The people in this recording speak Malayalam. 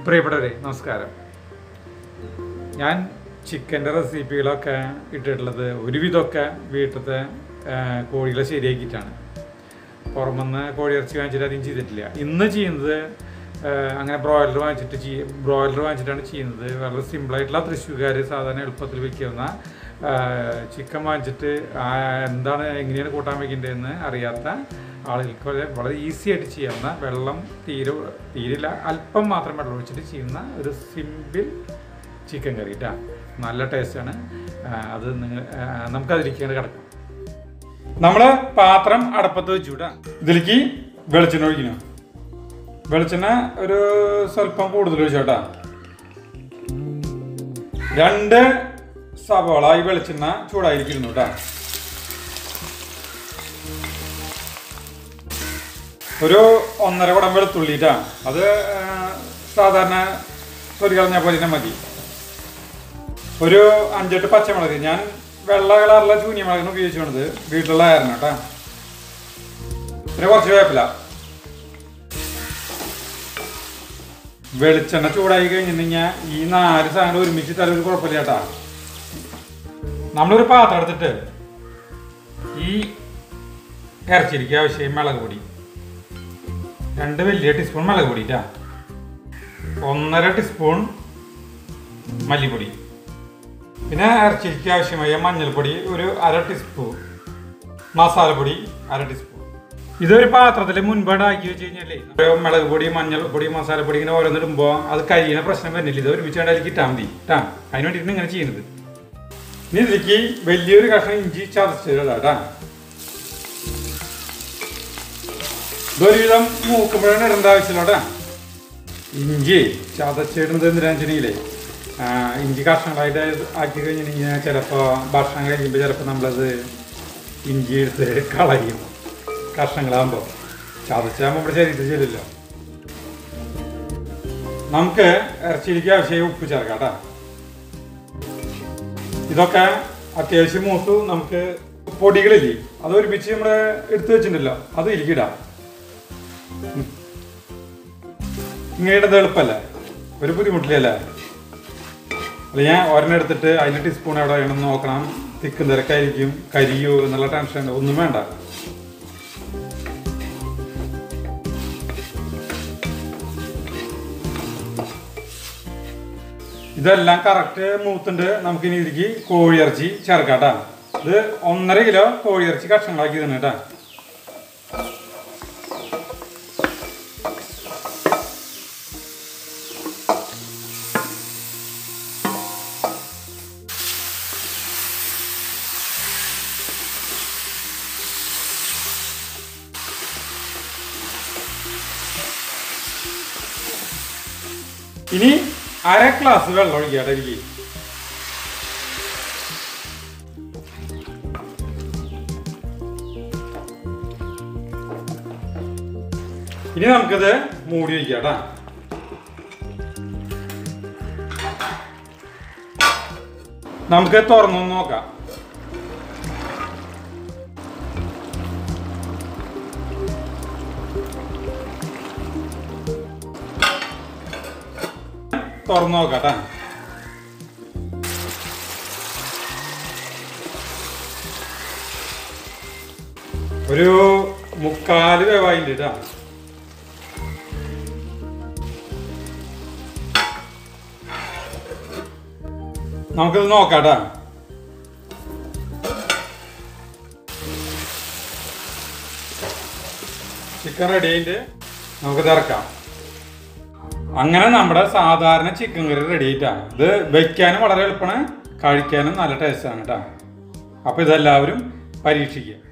പ്രിയപ്പെട്ടവരെ നമസ്കാരം ഞാൻ ചിക്കൻ്റെ റെസിപ്പികളൊക്കെ ഇട്ടിട്ടുള്ളത് ഒരുവിധമൊക്കെ വീട്ടിലത്തെ ആ, കോഴികളെ ശരിയാക്കിയിട്ടാണ് പുറമെന്ന് കോഴി ഇറച്ചി വാങ്ങിച്ചിട്ട് അധികം ചെയ്തിട്ടില്ല ഇന്ന് ചെയ്യുന്നത് ആ, അങ്ങനെ ബ്രോയിലർ വാങ്ങിച്ചിട്ട് ചെയ്യ ബ്രോയിലർ വാങ്ങിച്ചിട്ടാണ് ചെയ്യുന്നത് വളരെ സിമ്പിളായിട്ടുള്ള തൃശ്ശൂർക്കാർ സാധാരണ എളുപ്പത്തിൽ വെക്കുന്ന ചിക്കൻ വാങ്ങിച്ചിട്ട് ആ, എന്താണ് എങ്ങനെയാണ് കൂട്ടാൻ വയ്ക്കേണ്ടതെന്ന് അറിയാത്ത ആളുകൾക്ക് വളരെ വളരെ ഈസി ആയിട്ട് ചെയ്യാവുന്ന വെള്ളം തീരെ തീരില്ല അല്പം മാത്രം വെള്ളം ഒഴിച്ചിട്ട് ചെയ്യുന്ന ഒരു സിമ്പിൾ ചിക്കൻ കറി കേട്ടോ നല്ല ടേസ്റ്റാണ് അത് നിങ്ങൾ നമുക്കതിലേക്ക് കിടക്കാം നമ്മൾ പാത്രം അടപ്പത്ത് വെച്ചു വിടാം ഇതിലേക്ക് വെളിച്ചെണ്ണ ഒഴിക്കണം വെളിച്ചെണ്ണ ഒരു സ്വല്പം കൂടുതൽ ഒഴിച്ചോട്ടാ രണ്ട് സവാള ഈ വെളിച്ചെണ്ണ ചൂടായിരിക്കുന്നു കേട്ടോ ഒരു ഒന്നര കുടം വെളുത്തുള്ളിട്ടാ അത് ആ, സാധാരണ ഒരു കളഞ്ഞ പോലെ തന്നെ മതി ഒരു അഞ്ചെട്ട് പച്ചമുളക് ഞാൻ വെള്ള കളറുള്ള ചൂനിയമുളകാണ് ഉപയോഗിച്ചുകൊണ്ടത് വീട്ടിലുള്ള ആയിരുന്നു കേട്ടോ പിന്നെ കുറച്ച് വേപ്പില വെളിച്ചെണ്ണ ചൂടായി കഴിഞ്ഞിട്ടുണ്ടെങ്കിൽ ഈ നാല് സാധനം ഒരുമിച്ച് തല ഒരു കുഴപ്പമില്ല കേട്ടാ നമ്മളൊരു പാത്രം എടുത്തിട്ട് ഈ ഇറച്ചിരിക്കുക ആവശ്യം മുളക് പൊടി രണ്ട് വലിയ ടീസ്പൂൺ മുളക് പൊടി ട്ടാ. ഒന്നര ടീസ്പൂൺ മല്ലിപ്പൊടി പിന്നെ ഇറച്ചിക്ക് ആവശ്യമായ മഞ്ഞൾപ്പൊടി ഒരു അര ടീസ്പൂൺ മസാലപ്പൊടി അര ടീസ്പൂൺ ഇതൊരു പാത്രത്തിൽ മുൻപാടാക്കി വെച്ച് കഴിഞ്ഞാലേ ഒരു മുളക് പൊടി മഞ്ഞൾപ്പൊടി മസാലപ്പൊടി ഇങ്ങനെ ഓരോന്നിടുമ്പോൾ അത് കഴിയുന്ന പ്രശ്നം വരുന്നില്ല ഇത് ഒരുമിച്ച് അതിലേക്ക് ഇട്ടാൽ മതി കേട്ടാ അതിന് വേണ്ടിയിട്ടാണ് ഇങ്ങനെ ചെയ്യുന്നത് ഇനി ഇതിലേക്ക് വലിയൊരു കഷ്ണം ഇഞ്ചി ചതച്ചിടാം കേട്ടാ ഇതൊരുവിധം മൂക്കുമ്പോഴാണ് ഇടേണ്ട ആവശ്യമില്ലോട്ടാ ഇഞ്ചി ചതച്ചിടുന്നത് എന്തിനാന്ന് വെച്ചിട്ടുണ്ടെങ്കിലേ ആ, ഇഞ്ചി കഷ്ണങ്ങളായിട്ട് ആക്കി കഴിഞ്ഞിട്ടുണ്ടെങ്കിൽ ചിലപ്പോൾ ഭക്ഷണം കഴിക്കുമ്പോൾ ചിലപ്പോൾ നമ്മളത് ഇഞ്ചി എടുത്ത് കളയും കഷ്ണങ്ങളാകുമ്പോൾ ചതച്ചാകുമ്പോൾ നമ്മുടെ ശരീരത്തിൽ ചെല്ലില്ല നമുക്ക് ഇറച്ചിയിലേക്ക് ആവശ്യമായ ഉപ്പ് ചേർക്കാം കേട്ടോ ഇതൊക്കെ അത്യാവശ്യം മൂത്തു നമുക്ക് പൊടികളില്ലേ അത് ഒരുമിച്ച് നമ്മൾ എടുത്തു വെച്ചിട്ടുണ്ടല്ലോ അത് ഇരിക്കിടാം ഇങ്ങനെ ഇടുന്നത് എളുപ്പമല്ലേ ഒരു ബുദ്ധിമുട്ടില്ലല്ലേ അല്ല ഞാൻ ഒരെണ്ണം എടുത്തിട്ട് അതിൻ്റെ ടീസ്പൂൺ എവിടെ വേണമെന്ന് നോക്കണം തിക്കും തിരക്കായിരിക്കും കരിയോ എന്നുള്ള ടെൻഷൻ ഒന്നും വേണ്ട ഇതെല്ലാം കറക്റ്റ് മൂത്തുണ്ട് നമുക്ക് ഇനി ഇതിലേക്ക് കോഴിയിറച്ചി ചേർക്കാം കേട്ടോ ഇത് ഒന്നര കിലോ കോഴിയിറച്ചി കഷ്ണങ്ങളാക്കി തന്നെ കേട്ടോ ഇനി അര ഗ്ലാസ് വെള്ളം ഒഴിക്കാട്ടെ എനിക്ക് ഇനി നമുക്കിത് മൂടി വയ്ക്കാം കേട്ടാ നമുക്ക് തുറന്നു നോക്കാം തുറന്നു നോക്കാം കേട്ടാ ഒരു മുക്കാല് വേവായിണ്ട് കേട്ടാ നമുക്കിത് നോക്കാം കേട്ടാ ചിക്കൻ റെഡി ആയിട്ട് നമുക്കിത് ഇറക്കാം അങ്ങനെ നമ്മുടെ സാധാരണ ചിക്കൻ കറി റെഡി ആയിട്ടാണ് ഇത് വെക്കാനും വളരെ എളുപ്പമാണ് കഴിക്കാനും നല്ല ടേസ്റ്റാണ് കേട്ടോ അപ്പോൾ ഇതെല്ലാവരും പരീക്ഷിക്കുക